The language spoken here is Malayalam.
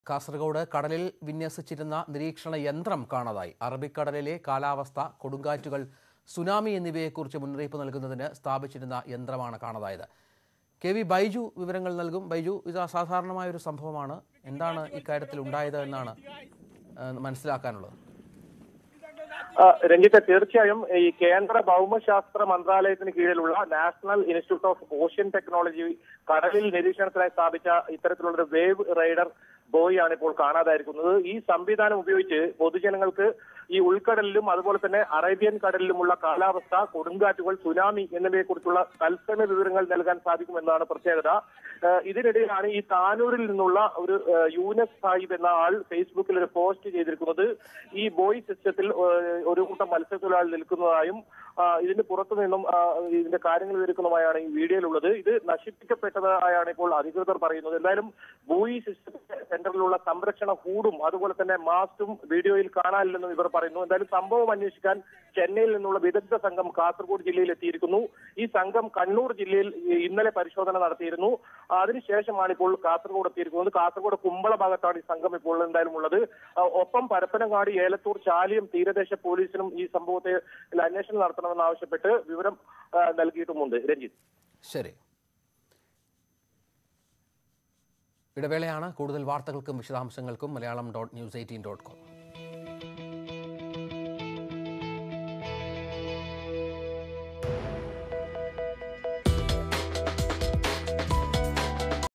കാസർഗോഡ് കടലിൽ വിന്യസിച്ചിരുന്ന നിരീക്ഷണ യന്ത്രം കാണാതായി അറബിക്കടലിലെ കാലാവസ്ഥ കൊടുങ്കാറ്റുകൾ സുനാമി എന്നിവയെക്കുറിച്ച് മുന്നറിയിപ്പ് നൽകുന്നതിന് സ്ഥാപിച്ചിരുന്ന യന്ത്രമാണ് കാണാതായത് കെ വി ബൈജു വിവരങ്ങൾ നൽകും ബൈജു ഇത് അസാധാരണമായ ഒരു സംഭവമാണ് എന്താണ് ഇക്കാര്യത്തിൽ ഉണ്ടായത് എന്നാണ് ഏഹ്, മനസ്സിലാക്കാനുള്ളത് ആ, രഞ്ജിത്ത് തീർച്ചയായും ഈ കേന്ദ്ര ഭൗമശാസ്ത്ര മന്ത്രാലയത്തിന് കീഴിലുള്ള National Institute of Ocean Technology കടലിൽ നിരീക്ഷണത്തിനായി സ്ഥാപിച്ച ഇത്തരത്തിലുള്ള ഒരു വേവ് റൈഡർ ബോയ് ആണ് ഇപ്പോൾ കാണാതായിരിക്കുന്നത് ഈ സംവിധാനം ഉപയോഗിച്ച് പൊതുജനങ്ങൾക്ക് ഈ ഉൾക്കടലിലും അതുപോലെ തന്നെ അറേബ്യൻ കടലിലുമുള്ള കാലാവസ്ഥ കൊടുങ്കാറ്റുകൾ സുനാമി എന്നിവയെക്കുറിച്ചുള്ള തത്സമയ വിവരങ്ങൾ നൽകാൻ സാധിക്കുമെന്നാണ് പ്രത്യേകത ഏഹ് ഇതിനിടയിലാണ് ഈ താനൂരിൽ നിന്നുള്ള ഒരു ഏഹ് യൂനസ് സാഹിബ് എന്ന ആൾ ഫേസ്ബുക്കിൽ ഒരു പോസ്റ്റ് ചെയ്തിരിക്കുന്നത് ഈ ബോയ് സിസ്റ്റത്തിൽ ഏഹ് ഒരു കൂട്ടം മത്സ്യത്തൊഴിലാളി നിൽക്കുന്നതായും ആ, ഇതിന് പുറത്തു നിന്നും ആ, ഇതിന്റെ കാര്യങ്ങൾ വിവരിക്കുന്നതുമായാണ് ഈ വീഡിയോയിലുള്ളത് ഇത് നശിപ്പിക്കപ്പെട്ടതായാണ് ഇപ്പോൾ അധികൃതർ പറയുന്നത് എന്തായാലും ബോയി സിസ്റ്റത്തിന്റെ സെന്ററിലുള്ള സംരക്ഷണ ഹൂഡും അതുപോലെ തന്നെ മാസ്റ്റും വീഡിയോയിൽ കാണാനില്ലെന്നും ഇവർ പറയുന്നു എന്തായാലും സംഭവം അന്വേഷിക്കാൻ ചെന്നൈയിൽ നിന്നുള്ള വിദഗ്ധ സംഘം കാസർഗോഡ് ജില്ലയിൽ എത്തിയിരിക്കുന്നു ഈ സംഘം കണ്ണൂർ ജില്ലയിൽ ഇന്നലെ പരിശോധന നടത്തിയിരുന്നു അതിനുശേഷമാണ് ഇപ്പോൾ കാസർഗോഡ് എത്തിയിരിക്കുന്നത് കാസർഗോഡ് കുമ്പള ഭാഗത്താണ് ഈ സംഘം ഇപ്പോൾ എന്തായാലും ഉള്ളത് ആ, ഒപ്പം പരപ്പനങ്ങാടി ഏലത്തൂർ ചാലിയം തീരദേശ പോലീസിനും ഈ സംഭവത്തെ അന്വേഷണം നടത്തണമെന്ന് ആവശ്യപ്പെട്ട് വിവരം ആ, നൽകിയിട്ടുമുണ്ട് രഞ്ജിത്ത് ശരി ഇടവേളയാണ് കൂടുതൽ വാർത്തകൾക്കും വിശദാംശങ്ങൾക്കും Malayalam dot news eighteen dot com